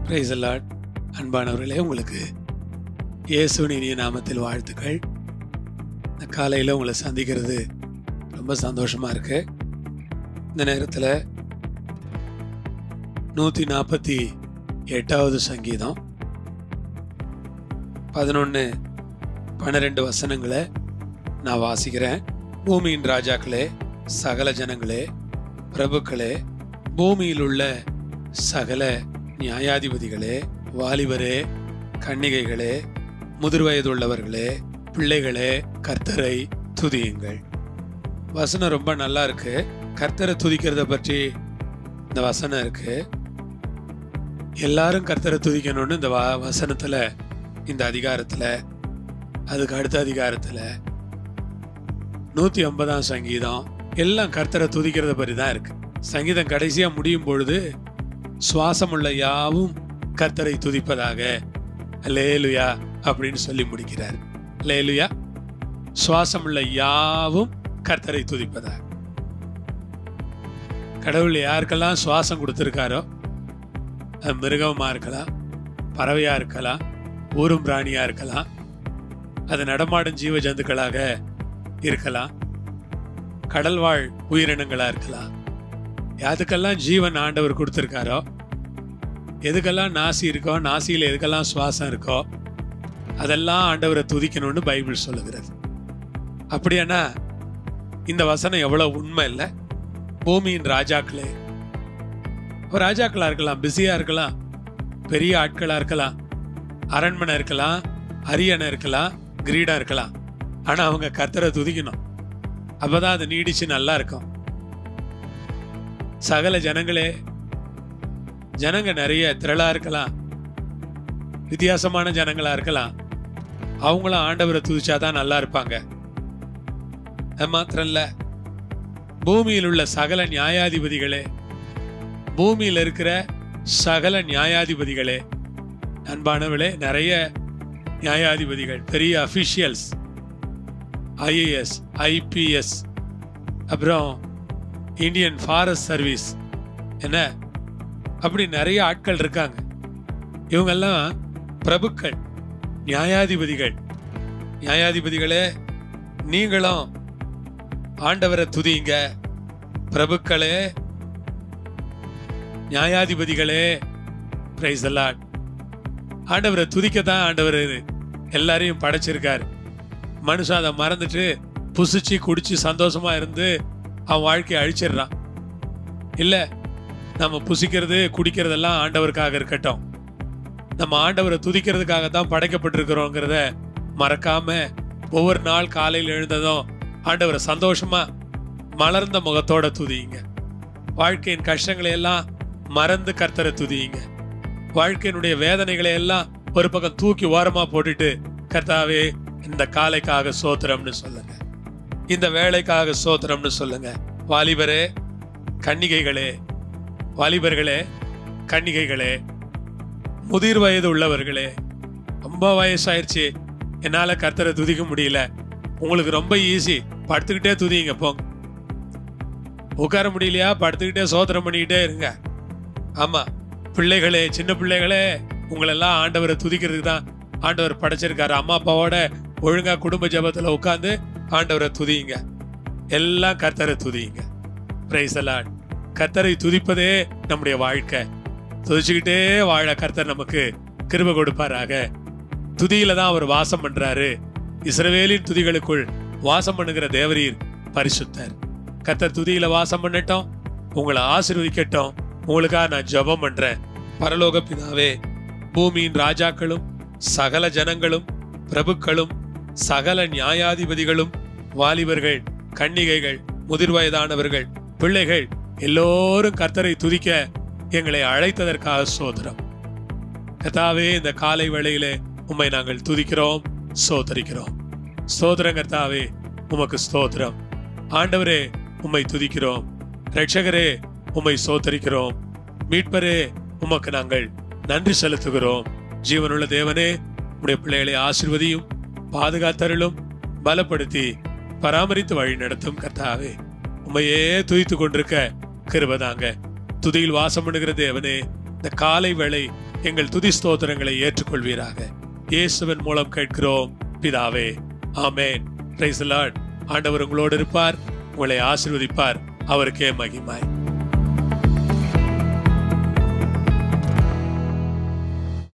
price allot அன்பானவர்களே உங்களுக்கு இயேசுவின் இனிய நாமத்தில் வாழ்த்துக்கள் இந்த காலையில் உங்களை சந்திக்கிறது ரொம்ப சந்தோஷமாக இருக்கு இந்த நேரத்தில் நூற்றி நாற்பத்தி எட்டாவது சங்கீதம் பதினொன்று பன்னிரெண்டு வசனங்களை நான் வாசிக்கிறேன் பூமியின் ராஜாக்களே சகல ஜனங்களே பிரபுக்களே பூமியில் உள்ள சகல நியாயாதிபதிகளே வாலிபரே கன்னிகைகளே முதிர் வயதுள்ளவர்களே பிள்ளைகளே கர்த்தரை துதியுங்கள் வசனம் ரொம்ப நல்லா இருக்கு கர்த்தரை துதிக்கிறத பற்றி இந்த வசனம் இருக்கு எல்லாரும் கர்த்தரை துதிக்கணும்னு இந்த வ- வசனத்துல இந்த அதிகாரத்துல அதுக்கு அடுத்த அதிகாரத்துல நூத்தி ஐம்பதாம் சங்கீதம் எல்லாம் கர்த்தரை துதிக்கிறத பற்றி தான் இருக்கு சங்கீதம் கடைசியா முடியும் பொழுது சுவாசமுள்ள யாவும் கர்த்தரை துதிப்பதாக லேலுயா அப்படின்னு சொல்லி முடிக்கிறார் லேலுயா சுவாசமுள்ள யாவும் கர்த்தரை துதிப்பதாக கடவுள் யாருக்கெல்லாம் சுவாசம் கொடுத்துருக்காரோ அது மிருகமா இருக்கலாம் பறவையா இருக்கலாம் ஊரும் பிராணியா இருக்கலாம் அது நடமாடும் ஜீவ ஜந்துக்களாக இருக்கலாம் கடல்வாழ் உயிரினங்களா இருக்கலாம் யாதுக்கெல்லாம் ஜீவன் ஆண்டவர் கொடுத்துருக்காரோ எதுக்கெல்லாம் நாசி இருக்கோ நாசியில் எதுக்கெல்லாம் சுவாசம் இருக்கோ அதெல்லாம் ஆண்டவரை துதிக்கணும்னு பைபிள் சொல்லுகிறது அப்படியானா இந்த வசனம் எவ்வளவு உண்மை இல்லை பூமியின் ராஜாக்களே ஒரு ராஜாக்களா இருக்கலாம் பிஸியா இருக்கலாம் பெரிய ஆட்களா இருக்கலாம் அரண்மனை இருக்கலாம் அரியணை இருக்கலாம் கிரீடம் இருக்கலாம் ஆனா அவங்க கர்த்தரை துதிக்கணும் அப்பதான் அது நீடிச்சு நல்லா இருக்கும் சகல ஜனங்களே ஜனங்க நிறைய திரளா இருக்கலாம் வித்தியாசமான ஜனங்களா இருக்கலாம் அவங்களும் ஆண்டவரை துதிச்சாதான் நல்லா இருப்பாங்க அது மாத்திரம் இல்ல பூமியில் உள்ள சகல நியாயாதிபதிகளே பூமியில் இருக்கிற சகல நியாயாதிபதிகளே அன்பானவர்களே நிறைய நியாயாதிபதிகள் பெரிய அபிஷியல்ஸ் ஐஏஎஸ் ஐபிஎஸ் அப்புறம் இந்தியன் ஃபாரஸ்ட் சர்வீஸ் என்ன அப்படி நிறைய ஆட்கள் இருக்காங்க இவங்கெல்லாம் பிரபுக்கள் நியாயாதிபதிகள் நியாயாதிபதிகளே நீங்களும் ஆண்டவரை துதிங்க பிரபுக்களே நியாயாதிபதிகளே பிரைஸ் அல்லாட் ஆண்டவரை துதிக்க தான் ஆண்டவர் எல்லாரையும் படைச்சிருக்காரு மனுஷன் அதை மறந்துட்டு புசிச்சு குடிச்சு சந்தோஷமா இருந்து அவன் வாழ்க்கையை அழிச்சிடுறான் இல்ல நம்ம புசிக்கிறது குடிக்கிறதெல்லாம் ஆண்டவருக்காக இருக்கட்டும் நம்ம ஆண்டவரை துதிக்கிறதுக்காக தான் படைக்கப்பட்டிருக்கிறோங்கிறத மறக்காம ஒவ்வொரு நாள் காலையில் எழுந்ததும் ஆண்டவரை சந்தோஷமா மலர்ந்த முகத்தோட துதியுங்க வாழ்க்கையின் கஷ்டங்களை எல்லாம் மறந்து கர்த்தரை துதியுங்க வாழ்க்கையினுடைய வேதனைகளை எல்லாம் ஒரு பக்கம் தூக்கி ஓரமா போட்டுட்டு கர்த்தாவே இந்த காலைக்காக சோத்திரம்னு சொல்லுங்க இந்த வேலைக்காக சோத்திரம்னு சொல்லுங்க வாலிபரே கன்னிகைகளே வாலிபர்களே கன்னிகைகளே முதிர் வயது உள்ளவர்களே ரொம்ப வயசாயிருச்சு என்னால கர்த்தரை துதிக்க முடியல உங்களுக்கு ரொம்ப ஈஸி படுத்துக்கிட்டே துதிங்க போங்க உட்கார முடியலையா படுத்துக்கிட்டே சோத்திரம் பண்ணிக்கிட்டே இருங்க ஆமா பிள்ளைகளே சின்ன பிள்ளைகளே உங்களெல்லாம் ஆண்டவரை துதிக்கிறதுக்கு தான் ஆண்டவர் படைச்சிருக்காரு அம்மா அப்பாவோட ஒழுங்கா குடும்ப ஜெபத்துல உட்காந்து ஆண்டவரை துதியுங்க எல்லாம் கர்த்தரை துதியுங்க பிரைஸ் அலாட் கர்த்தரை துதிப்பதே நம்முடைய வாழ்க்கை துதிச்சுக்கிட்டே வாழ கர்த்தர் நமக்கு கிருபை கொடுப்பாராக துதியில தான் அவர் வாசம் பண்றாரு இஸ்ரவேலின் துதிகளுக்குள் வாசம் பண்ணுகிற தேவரீர் பரிசுத்தர் கர்த்தர் துதியில வாசம் பண்ணட்டும் உங்களை ஆசீர்வதிக்கட்டும் உங்களுக்காக நான் ஜெபம் பண்றேன் பரலோக பிதாவே பூமியின் ராஜாக்களும் சகல ஜனங்களும் பிரபுக்களும் சகல நியாயாதிபதிகளும் வாலிபர்கள் கன்னிகைகள் முதிர் வயதானவர்கள் பிள்ளைகள் எல்லோரும் கர்த்தரை துதிக்க எங்களை அழைத்ததற்காக சோதரம் கர்த்தாவே இந்த காலை வேளையிலே உம்மை நாங்கள் துதிக்கிறோம் சோதரிக்கிறோம் ஸ்தோத்திரம் கர்த்தாவே உமக்கு ஸ்தோத்திரம் ஆண்டவரே உம்மை துதிக்கிறோம் ரட்சகரே உம்மை சோதரிக்கிறோம் மீட்பரே உமக்கு நாங்கள் நன்றி செலுத்துகிறோம் ஜீவனுள்ள தேவனே உடைய பிள்ளைகளை ஆசிர்வதியும் பாதுகாத்தருளும் பலப்படுத்தி பராமரித்து வழி நடத்தும் கர்த்தாவே உம்மையே துதித்து கொண்டிருக்க கிருபதாங்க துதியில் வாசம் பண்ணுகிற தேவனே இந்த காலை வேளை எங்கள் துதி ஸ்தோத்திரங்களை ஏற்றுக்கொள்வீராக இயேசுவின் மூலம் கேட்கிறோம் பிதாவே ஆமென் பிரைஸ் லார்ட் ஆண்டவர் உங்களோடு இருப்பார் உங்களை ஆசீர்வதிப்பார் அவருக்கே மகிமாய்